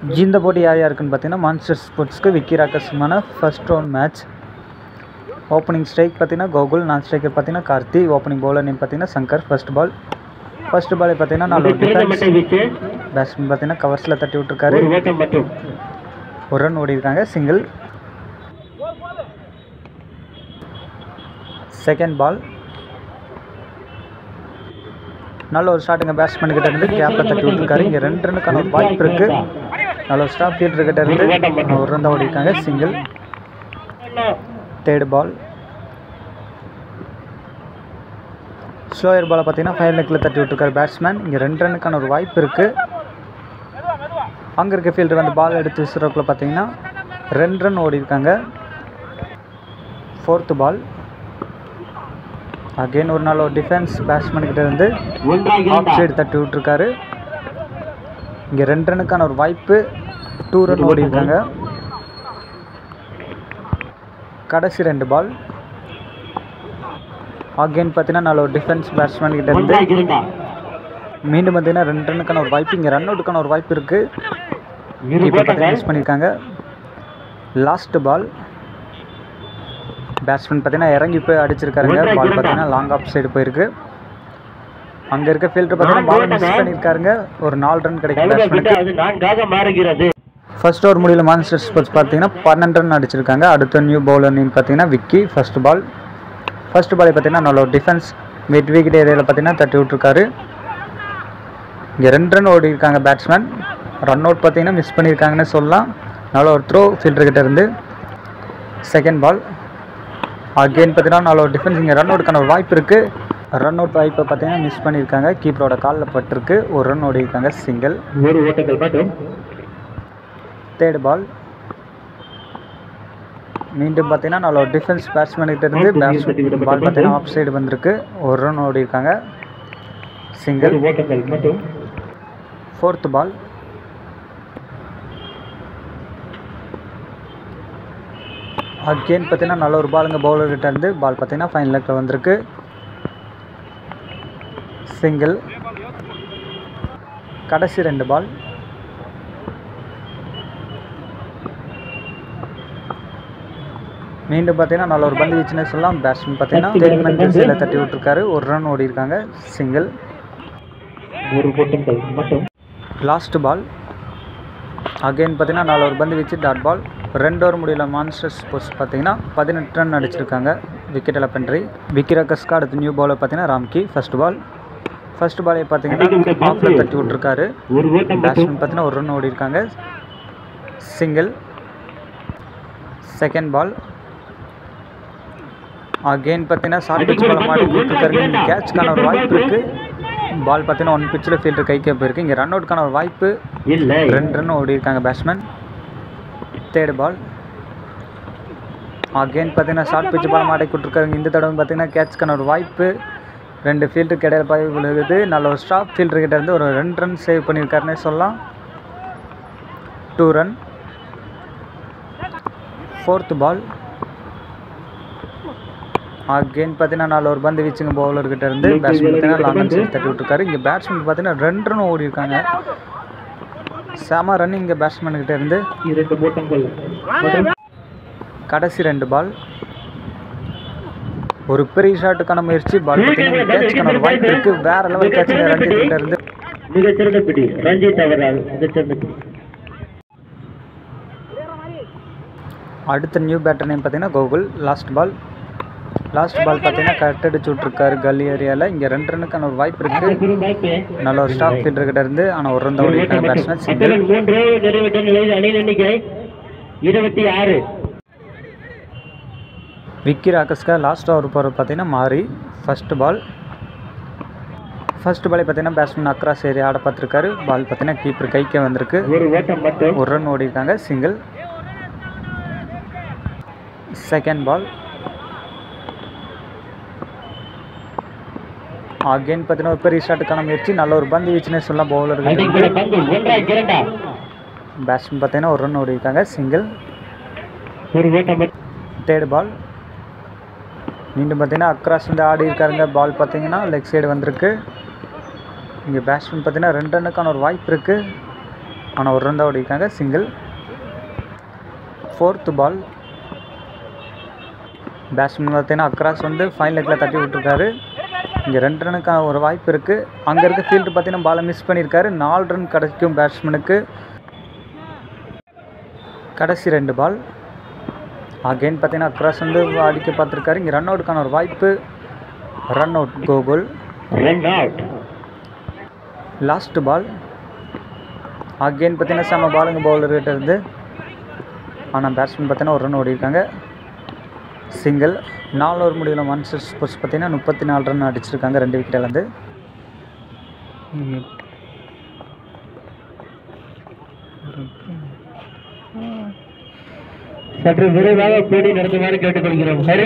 இந்த போட்டி யார் யாருக்குன்னு பார்த்தீங்கன்னா மான்ஸ்டர் ஸ்போர்ட்ஸ்க்கு விக்கி ராக்கஸுமான first round match opening strike பார்த்தீங்கன்னா கோகுல் நான் ஸ்ட்ரைக்கர் பார்த்தீங்கன்னா கார்த்தி ஓப்பனிங் பவுலர் நேம் பார்த்தீங்கன்னா Shankar first ball first ball பார்த்தீங்கன்னா நாலு டிஃபென்ஸ் பேட்ஸ்மேன் பார்த்தீங்கன்னா கவர்ஸில் தட்டி விட்டுருக்காரு ஒரு ஓட்டம் மட்டும் ஒரு ரன் ஓடி இருக்காங்க சிங்கிள் செகண்ட் பால் நல்ல ஒரு ஸ்டார்டிங்க பேட்ஸ்மேன் கிட்ட இருந்து கேப்பில் தட்டி விட்டுருக்காரு இங்கே ரெண்டு ரன்னுக்கான ஒரு வாய்ப்பு இருக்கு நல்ல ஒரு ஸ்டாப் ஃபீல்டர் கிட்ட இருந்து ஒரு ரன் தான் ஓடி இருக்காங்க சிங்கிள் தேர்ட் பால் ஸ்லோயர் பாலை பார்த்தீங்கன்னா ஃபைவ் லெக்கில் தட்டி விட்டுருக்காரு பேட்ஸ்மேன் இங்கே ரெண்டு ரன்னுக்கான ஒரு வாய்ப்பு இருக்குது அங்கே இருக்க ஃபீல்டர் வந்து பால் எடுத்து விசுறக்குள்ள பார்த்தீங்கன்னா ரெண்டு ரன் ஓடி இருக்காங்க ஃபோர்த்து பால் அகைன் ஒரு நாள் ஒரு டிஃபென்ஸ் பேட்ஸ்மேன் கிட்ட இருந்து ஒன்றாக ஆஃப் சைடு தட்டி விட்டுருக்காரு இங்கே ரெண்டு ரன்னுக்கான ஒரு வாய்ப்பு டூ ரன் ஓடி இருக்காங்க கடைசி ரெண்டு பால் அகைன் பார்த்தீங்கன்னா நல்ல ஒரு டிஃபென்ஸ் பேட்ஸ்மேன் கிட்ட இருந்து ஒன்றாக இருந்தா மீண்டும் பார்த்தீங்கன்னா ரெண்டு ரன்னுக்கான ஒரு வாய்ப்பு இங்கே ரன் அவுட்டுக்கான ஒரு வாய்ப்பு இருக்குது இரு இப்போ பார்த்தீங்கன்னா ஓட்டங்கள் மிஸ் பண்ணியிருக்காங்க லாஸ்ட் பால் பேட்ஸ்மேன் பார்த்தீங்கன்னா இறங்கி போய் அடிச்சிருக்காருங்க பால் பார்த்தீங்கன்னா லாங் ஆஃப் சைடு போயிருக்கு அங்கே இருக்க ஃபீல்டர் பார்த்தீங்கன்னா பால் மிஸ் பண்ணியிருக்காருங்க ஒரு நாலு ரன் கிடைக்கும் தழுவ விட்டு பேட்ஸ்மேனுக்கு அது நான்காக மாறுகிறது ஃபர்ஸ்ட் ஓவர் முடியல மான்ஸ்டர் ஸ்போர்ட்ஸ் பார்த்தீங்கன்னா பன்னெண்டு ரன் அடிச்சிருக்காங்க அடுத்த நியூ பவுலர் நேம் பார்த்தீங்கன்னா Vicky first ball first ball பார்த்தீங்கன்னா நல்ல ஒரு டிஃபென்ஸ் மிட் விக்கெட் ஏரியாவில் பார்த்தீங்கன்னா தட்டி விட்டுருக்காரு இங்கே ரெண்டு ரன் ஓடி இருக்காங்க பேட்ஸ்மேன் ரன் அவுட் பார்த்தீங்கன்னா மிஸ் பண்ணியிருக்காங்கன்னு சொல்லலாம் நல்ல ஒரு த்ரோ ஃபீல்டர் கிட்ட இருந்து செகண்ட் பால் அகெயின் பார்த்தீங்கன்னா நல்ல ஒரு டிஃபென்ஸ் இங்கே ரன் அவுட்டுக்கான ஒரு வாய்ப்பு இருக்குது ரன் அவுட் வாய்ப்பை பார்த்தீங்கன்னா மிஸ் பண்ணியிருக்காங்க கீப்பரோட காலில் பட்டிருக்கு ஒரு ரன் ஓடி இருக்காங்க சிங்கிள் ஒரு ஓட்டங்கள் மட்டும் தேர்ட் பால் மீண்டும் பார்த்தீங்கன்னா நல்ல ஒரு டிஃபென்ஸ் பேட்ஸ்மேன் கிட்ட இருந்து பேட்ஸ்மேன் பால் பார்த்தீங்கன்னா ஆஃப் சைடு வந்திருக்கு ஒரு ரன் ஓடி இருக்காங்க சிங்கிள் ஒரு ஓட்டங்கள் மட்டும் ஃபோர்த் பால் அகெயின் பார்த்தீங்கன்னா நல்ல ஒரு பாலுங்க பவுலர் கிட்ட இருந்து பால் பார்த்தீங்கன்னா ஃபைன் லெக்கில் வந்திருக்கு சிங்கிள் கடைசி ரெண்டு பால் மீண்டும் பார்த்தீங்கன்னா நல்ல ஒரு பந்து வீச்சுன்னு சொல்லலாம் பேட்ஸ்மேன் பார்த்தீங்கன்னா ஸ்டேட்மெண்ட் ஜெர்சியில் தட்டி விட்டுருக்காரு ஒரு ரன் ஓடி இருக்காங்க சிங்கிள் ஒரு ஓட்டங்கள் மட்டும் லாஸ்ட் பால் அகைன் பார்த்தீங்கன்னா நாலு ஒரு பந்து வச்சு டாட் பால் ரெண்டு ஓவர் முடியல மான்ஸ்டர் ஸ்போர்ட்ஸ் பார்த்தீங்கன்னா பதினெட்டு ரன் அடிச்சிருக்காங்க விக்கெட் இழப்பன்றி விக்கி ரக்கஸ்க்கு அடுத்து நியூ பாலர் பார்த்தீங்கன்னா ராம்கி ஃபர்ஸ்ட் பால் ஃபர்ஸ்ட் பாலே பார்த்தீங்கன்னா ஆஃபில் தட்டி விட்டுருக்காரு ஒரு ஓட்டம் மட்டும் பேட்ஸ்மேன் பார்த்தீங்கன்னா ஒரு ரன் ஓடி இருக்காங்க சிங்கிள் செகண்ட் பால் அகெயின் பார்த்தீங்கன்னா ஷார்ட் பிச் பால் மாட்டி கொடுத்துருக்காரு இந்த கேட்ச்க்கான ஒரு வாய்ப்பு இருக்குது பால் பார்த்தீங்கன்னா ஒன் பிச்சில் ஃபீல்டர் கைக்கு போயிருக்கு இங்கே ரன் அவுட்க்கான ஒரு வாய்ப்பு இல்லை ரெண்டு ரன் ஓடி இருக்காங்க பேட்ஸ்மேன் தேர்ட் பால் அகெயின் பார்த்தீங்கன்னா ஷார்ட் பிச் பால் மாட்டி கொடுத்துருக்காங்க இந்த தடவை பார்த்தீங்கன்னா கேட்ச்க்கான ஒரு வாய்ப்பு ரெண்டு ஃபீல்டருக்கு இடையில பாய் விழுகுது நல்ல ஒரு ஸ்டாப் ஃபீல்டர் கிட்ட இருந்து ஒரு ரெண்டு ரன் சேவ் பண்ணியிருக்காருன்னே சொல்லலாம் two run fourth ball again பார்த்தீங்கன்னா நாலு ஒரு பந்து வீச்சுங்க பவுலர் கிட்ட இருந்து பேட்ஸ்மேன் பார்த்தீங்கன்னா லாங் அண்ட் தட்டி விட்டுருக்காரு இங்கே பேட்ஸ்மேன் பார்த்தீங்கன்னா ரெண்டு ரன் ஓடி இருக்காங்க செம ரன் இங்கே பேட்ஸ்மேன் கிட்ட இருந்து இரண்டு ஓட்டங்கள் மற்றும் கடைசி ரெண்டு பால் ஒரு பெரிய ஷாட்டுக்கான முயற்சி பால் பார்த்தீங்கன்னா கேட்ச்க்கான ஒரு வாய்ப்பு இருக்கு வேற லெவல் கேட்ச் ரஞ்சித் கிட்ட இருந்து மிகச்சிறந்த பிடி ரஞ்சித் அவரால் மிகச்சிறந்த பிடி அடுத்த நியூ பேட்டர் நேம் பார்த்தீங்கன்னா Gokul last ball last ball பார்த்தீங்கன்னா கட் அடிச்சு விட்ருக்காரு கல்லி ஏரியாவில் இங்கே ரெண்டு ரன்னுக்கான ஒரு வாய்ப்பு இருக்கு பெரும் வாய்ப்பு நல்ல ஒரு ஸ்டாப் ஃபீல்டர் கிட்ட இருந்து ஆனால் ஒரு ரன் தான் ஓடி இருக்காங்க பேட்ஸ்மேன் சிங்கிள் பக்கத்தில் மூன்று நிறைவேற்ற நிலையில் அணி எண்ணிக்கை இருபத்தி ஆறு விக்கி ராக்கஸ்கா லாஸ்ட் ஓவர் போகிற பார்த்தீங்கன்னா மாறி ஃபர்ஸ்ட் பால் ஃபர்ஸ்ட் பாலே பார்த்தீங்கன்னா பேட்ஸ்மேன் அக்ராஸ் ஏரியா ஆட பார்த்துருக்காரு பால் பார்த்தீங்கன்னா கீப்பர் கைக்கே வந்திருக்கு ஒரு ஓட்டம் மட்டும் ஒரு ரன் ஓடி இருக்காங்க சிங்கிள் செகண்ட் பால் அகைன் பார்த்தீங்கன்னா ஒரு பெரிய ஷாட்டுக்கான முயற்சி நல்ல ஒரு பந்து வீச்சுனே சொல்லலாம் பவுலர் அடிக்கிற பந்து ஒன்றாய் இரண்டா பேட்ஸ்மேன் பார்த்தீங்கன்னா ஒரு ரன் ஓடி இருக்காங்க சிங்கிள் ஒரு ஓட்டம் மட்டும் தேர்ட் பால் மீண்டும் பார்த்தீங்கன்னா அக்ராஸ் வந்து ஆடி இருக்காருங்க பால் பார்த்தீங்கன்னா லெக் சைடு வந்திருக்கு இங்கே பேட்ஸ்மேன் பார்த்தீங்கன்னா ரெண்டு ரன்னுக்கான ஒரு வாய்ப்பு இருக்குது ஆனால் ஒரு ரன் தான் ஓடிருக்காங்க சிங்கிள் ஃபோர்த்து பால் பேட்ஸ்மேன் பார்த்தீங்கன்னா அக்ராஸ் வந்து ஃபைன் லெக்கில் தட்டி விட்டுருக்காரு இங்கே ரெண்டு ரனுக்கான ஒரு வாய்ப்பு இருக்குது அங்கே இருக்க ஃபீல்டு பார்த்தீங்கன்னா பாலை மிஸ் பண்ணியிருக்காரு நாலு ரன் கிடைக்கும் பேட்ஸ்மேனுக்கு கடைசி ரெண்டு பால் அகைன் பார்த்தீங்கன்னா அக்ராஸ் வந்து அடிக்க பார்த்துருக்காரு இங்கே ரன் அவுட்டுக்கான ஒரு வாய்ப்பு run out Gokul run out last ball again பார்த்தீங்கன்னா செம்ம பாலுங்க பவுலர்கிட்ட இருந்து ஆனால் பேட்ஸ்மேன் பார்த்தீங்கன்னா ஒரு ரன் ஓடிருக்காங்க சிங்கிள் நாலு ஓவர் முடிவில் மான்சர் ஸ்போர்ட்ஸ் பார்த்தீங்கன்னா முப்பத்தி நாலு ரன் அடிச்சிருக்காங்க ரெண்டு விக்கெட்டிலேருந்து சற்று விரைவாக போட்டி நடத்துமாறு கேட்டுக்கொள்கிறோம் ஹரி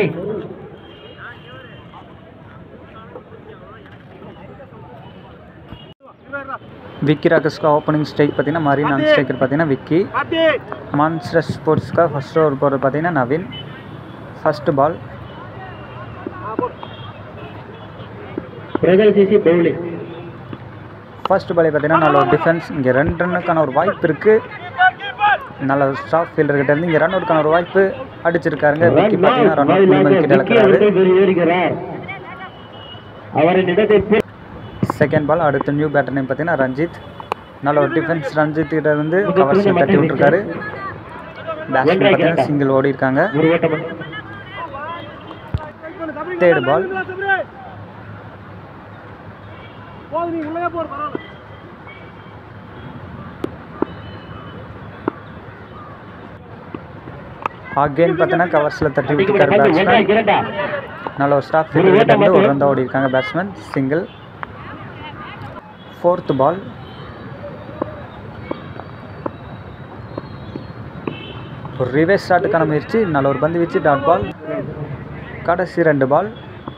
விக்கி ராகஸ்கா ஓப்பனிங் ஸ்ட்ரைக் பார்த்தீங்கன்னா மரி நான் ஸ்ட்ரைக்கர் பார்த்தீங்கன்னா விக்கி மான்ஸ்டர் ஸ்போர்ட்ஸ்க்காக ஃபர்ஸ்ட் ஓவர் போகிறது பார்த்தீங்கன்னா நவீன் ஃபர்ஸ்ட் பால் பிரகல் சிசி பவுலிங் ஃபர்ஸ்ட் பாலே பார்த்தீங்கன்னா நல்ல ஒரு டிஃபென்ஸ் இங்கே ரெண்டு ரன்னுக்கான ஒரு வாய்ப்பு இருக்குது நல்ல ஒரு ஸ்டாப் ஃபீல்டர்கிட்ட இருந்து இங்கே ரன் அவுட்கான ஒரு வாய்ப்பு அடிச்சிருக்காருங்க விக்கி பார்த்தீங்கன்னா ரன் அவுட் மூணு விக்கெட் இழக்கிறாரு ஏறுகிறார் அவரின் இடத்தை பி- செகண்ட் பால் அடுத்த நியூ பேட்டர் நேம் பார்த்தீங்கன்னா ரஞ்சித் நல்ல ஒரு டிஃபென்ஸ் ரஞ்சித் கிட்ட இருந்து கவர்ஸில் தட்டி விட்டுருக்காரு பேட்ஸ்மேன் பார்த்தீங்கன்னா சிங்கிள் ஓடி இருக்காங்க ஒரு ஓட்டம் தேர்ட் பால் அகெயின் பார்த்தீங்கன்னா கவர்ஸில் தட்டி விட்டுருக்காரு ஒன்றா பேட்ஸ்மேன் இரண்டா நல்ல ஒரு ஸ்டாப் ஃபீல்டர் இருந்து ஒரு ரன் தான் ஓடி இருக்காங்க பேட்ஸ்மேன் சிங்கிள் ஃபோர்த் பால் ஒரு ரிவேஸ் ஷாட்டுக்கான முயற்சி நல்ல ஒரு பந்து வீச்சு டாட் பால் கடைசி ரெண்டு பால்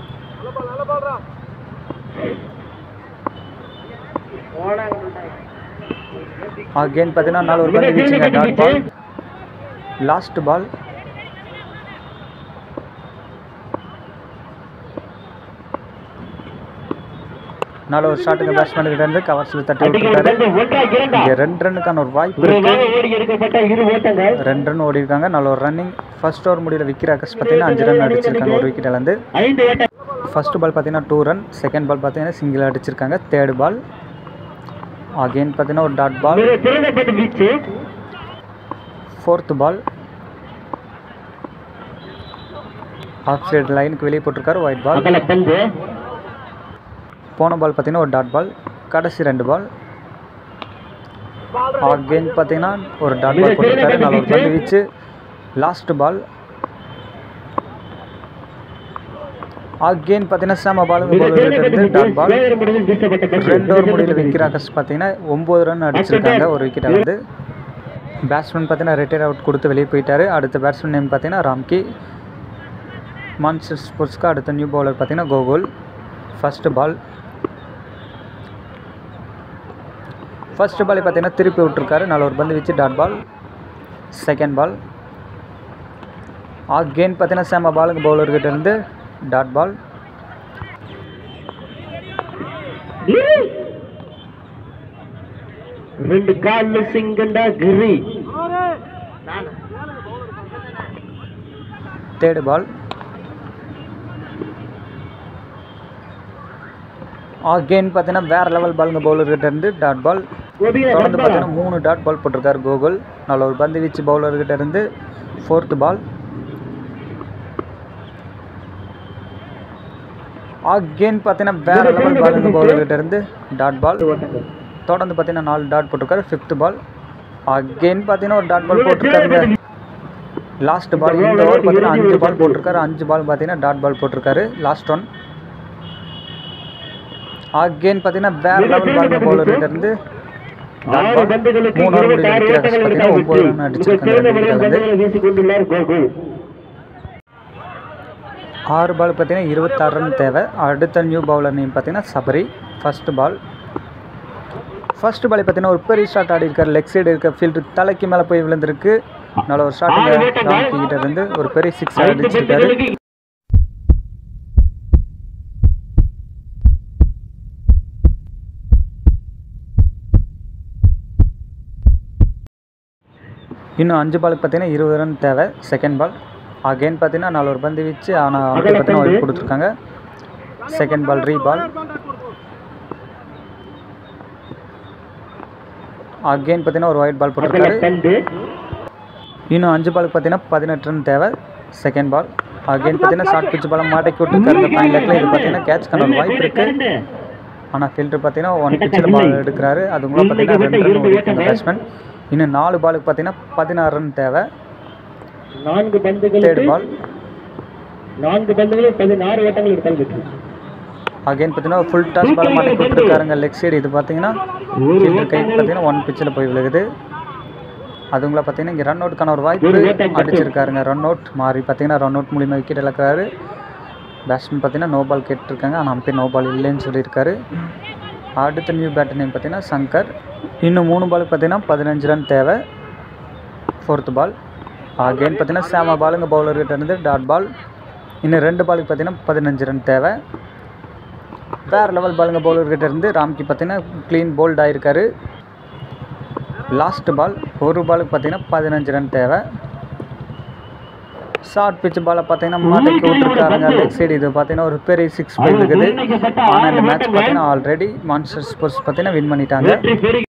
அகெயின் பார்த்தீங்கன்னா நல்ல ஒரு பந்து வீச்சுங்க டாட் பால் லாஸ்ட் பால் நல்ல ஒரு ஷாட்டுங்க பேட்ஸ்மேன் கிட்ட இருந்து கவர்ஸில் தட்டி விட்டுருக்காரு அடிக்கப்பட்டது ஒன்றா இரண்டா இங்கே ரெண்டு ரன்னுக்கான ஒரு வாய்ப்பு இருக்கு விரைவாக ஓடி எடுக்கப்பட்ட இரு ஓட்டங்கள் ரெண்டு ரன் ஓடி இருக்காங்க நல்ல ஒரு ரன்னிங் ஃபர்ஸ்ட் ஓவர் முடியல விக்கி ராகஸ் பார்த்தீங்கன்னா அஞ்சு ரன் அடிச்சிருக்காங்க ஒரு விக்கெட்லேருந்து ஐந்து ஓட்டம் ஃபர்ஸ்ட் பால் பார்த்தீங்கன்னா டூ ரன் செகண்ட் பால் பார்த்தீங்கன்னா சிங்கிள் அடிச்சிருக்காங்க தேர்ட் பால் அகெயின் பார்த்தீங்கன்னா ஒரு டாட் பால் மிக திறந்தப்பட்ட வீச்சு ஃபோர்த் பால் ஆஃப் சைடு லைனுக்கு வெளியே போட்டிருக்காரு ஒயிட் பால் அகல பந்து போன பால் பார்த்தீங்கன்னா ஒரு டாட் பால் கடைசி ரெண்டு பால் அகெயின் பார்த்தீங்கன்னா ஒரு டாட் பால் போட்டிருக்காரு நல்ல ஒரு பந்து வீச்சு லாஸ்ட் பால் அகெயின் பார்த்தீங்கன்னா செம பாலுங்க மிக பவுலர் இருந்து டாட் பால் திறந்தப்பட்ட முடிவில் வீசப்பட்ட பந்து. ரெண்டு ஓவர் முடிவில் விக்கி ராகஸ் பார்த்தீங்கன்னா ஒம்பது ரன் அடிச்சிருக்காங்க ஒரு விக்கெட் வந்து பேட்ஸ்மேன் பார்த்தீங்கன்னா ரிட்டையர் அவுட் கொடுத்து வெளியே போயிட்டாரு அடுத்த பேட்ஸ்மேன் நேம் பார்த்தீங்கன்னா ராம்கி மான்சர் ஸ்போர்ட்ஸ்க்கு அடுத்த நியூ பவுலர் பார்த்தீங்கன்னா Gokul first ball first ball பார்த்தீங்கன்னா திருப்பி விட்டுருக்காரு நல்ல ஒரு பந்து வச்சு dot ball second ball again பார்த்தீங்கன்னா செம பாலுங்க பவுலர்கிட்ட இருந்து டாட் பால் ரெண்டு கால் சிங்கண்டா கிரி தேர்டு பால் அகெயின் பார்த்தீங்கன்னா வேற லெவல் பாலுங்க பவுலர்கிட்ட இருந்து டாட் பால் தொடர்ந்து பார்த்தீங்கன்னா மூணு டாட் பால் போட்டிருக்காரு கோகுல் நல்ல ஒரு பந்து வீச்சு பவுலர்கிட்ட இருந்து ஃபோர்த்து பால் அகெயின் பார்த்தீங்கன்னா வேற லெவல் பாலுங்க பவுலர்கிட்ட இருந்து டாட் பால் தொடர்ந்து பார்த்தீங்கன்னா நாலு டாட் போட்டிருக்காரு ஃபிஃப்த் பால் அகெயின் பார்த்தீங்கன்னா ஒரு டாட் பால் போட்டிருக்காருங்க லாஸ்ட் பால் இந்த ஓவர் பார்த்தீங்கன்னா அஞ்சு பால் போட்டிருக்காரு அஞ்சு பால் பார்த்தீங்கன்னா டாட் பால் போட்டிருக்காரு லாஸ்ட் ஒன் அகெயின் பார்த்தீங்கன்னா வேற லெவல் பாலுங்க பவுலர்கிட்ட இருந்து dot ஆறு ball. பந்துகளுக்கு மூணு ஓவர் இருபத்தி ஆறு பார்த்தீங்கன்னா ஒன்பது ரன் மிக அடிச்சிருக்காங்க சிறந்த ரெண்டு முறையில் wicket ல இருந்து. பந்துகளை வீசிக் கொண்டுள்ளார் கோகுல் ஆறு பால் பார்த்தீங்கன்னா இருபத்தாறு ரன் தேவை அடுத்த நியூ பவுலர் நேம் பார்த்தீங்கன்னா Sabari first ball first ball பார்த்தீங்கன்னா ஒரு பெரிய ஷாட் ஆடி இருக்காரு லெக் சைடு இருக்க ஃபீல்டு தலைக்கு மேலே போய் விழுந்திருக்கு நல்ல ஒரு ஷாட் ராம்கி கிட்ட இருந்து ஒரு பெரிய சிக்ஸ் ஐந்து அடிச்சிருக்காரு பந்துகளுக்கு இன்னும் அஞ்சு பாலுக்கு பார்த்தீங்கன்னா இருபது ரன் தேவை செகண்ட் பால் அகைன் பார்த்தீங்கன்னா நாலு ஒரு பந்து வீச்சு ஆனால் அப்படி பார்த்தீங்கன்னா ஒய்ட் கொடுத்துருக்காங்க செகண்ட் பால் ரீ பால் அகைன் பார்த்தீங்கன்னா ஒரு ஒயிட் பால் அகல போட்டிருக்காரு பந்து இன்னும் அஞ்சு பாலுக்கு பார்த்தீங்கன்னா பதினெட்டு ரன் தேவை செகண்ட் பால் அகைன் பார்த்தீங்கன்னா ஷார்ட் பிச் பாலம் மாட்டைக்கு விட்டுருக்காரு இந்த பாயிண்ட் லெக்கில் இது பார்த்தீங்கன்னா கேட்ச் பண்ண ஒரு வாய்ப்பு இருக்குது ஆனால் ஃபில்டர் பார்த்தீங்கன்னா ஒன் பிச்சில் பால் எடுக்கிறாரு அது கூட பார்த்தீங்கன்னா ரெண்டு ரன் ஓடிருக்கு அந்த பேட்ஸ்மேன் இன்னும் நாலு பாலுக்கு பார்த்தீங்கன்னா பதினாறு ரன் தேவை நான்கு தேர்ட் பந்துகளுக்கு பால் நான்கு பந்துகளில் பதினாறு ஓட்டங்கள் எடுத்தால் வெற்றி அகைன் பார்த்தீங்கன்னா ஃபுல் டாஸ் பால் மாட்டைக்கு விட்டுருக்காருங்க லெக் சைடு இது பார்த்தீங்கன்னா ஃபீல்டர் கை பார்த்தீங்கன்னா ஒன் பிச்சில் போய் விழுகுது அதுங்களா பார்த்தீங்கன்னா இங்கே ரன் அவுட்கான ஒரு வாய்ப்பு அடிச்சிருக்காருங்க ரன் அவுட் மாறி பார்த்தீங்கன்னா ரன் அவுட் மூலியமாக விக்கெட் இழக்கிறாரு பேட்ஸ்மேன் பார்த்தீங்கன்னா நோ பால் கேட்டிருக்காங்க ஆனால் அம்பேர் நோ பால் இல்லைன்னு சொல்லியிருக்காரு அடுத்த நியூ பேட்டர் நேம் பார்த்தீங்கன்னா சங்கர் இன்னும் மூணு பாலுக்கு பார்த்தீங்கன்னா பதினஞ்சு ரன் தேவை ஃபோர்த்து பால் அகைன் பார்த்தீங்கன்னா சேம பாலுங்க பவுலர்கிட்ட இருந்து டாட் பால் இன்னும் ரெண்டு பாலுக்கு பார்த்தீங்கன்னா பதினஞ்சு ரன் தேவை வேறு லெவல் பாலுங்க பவுலர்கிட்ட இருந்து ராம்கி பார்த்தீங்கன்னா க்ளீன் போல்ட் ஆயிருக்காரு லாஸ்ட் பால் ஒரு பாலுக்கு பார்த்தீங்கன்னா பதினஞ்சு ரன் தேவை ஷார்ட் பிச் பாலை பார்த்தீங்கன்னா மாட்டைக்கு விட்டுருக்காருங்க லெக் சைடு இது பார்த்தீங்கன்னா ஒரு பெரிய சிக்ஸ் போய் இருக்குது ஆனால் இந்த மேட்ச் பார்த்தீங்கன்னா ஆல்ரெடி மான்ஸ்டர் ஸ்போர்ட்ஸ் பார்த்தீங்கன்னா வின் பண்ணிட்டாங்க வெற்றி பெறுகிறது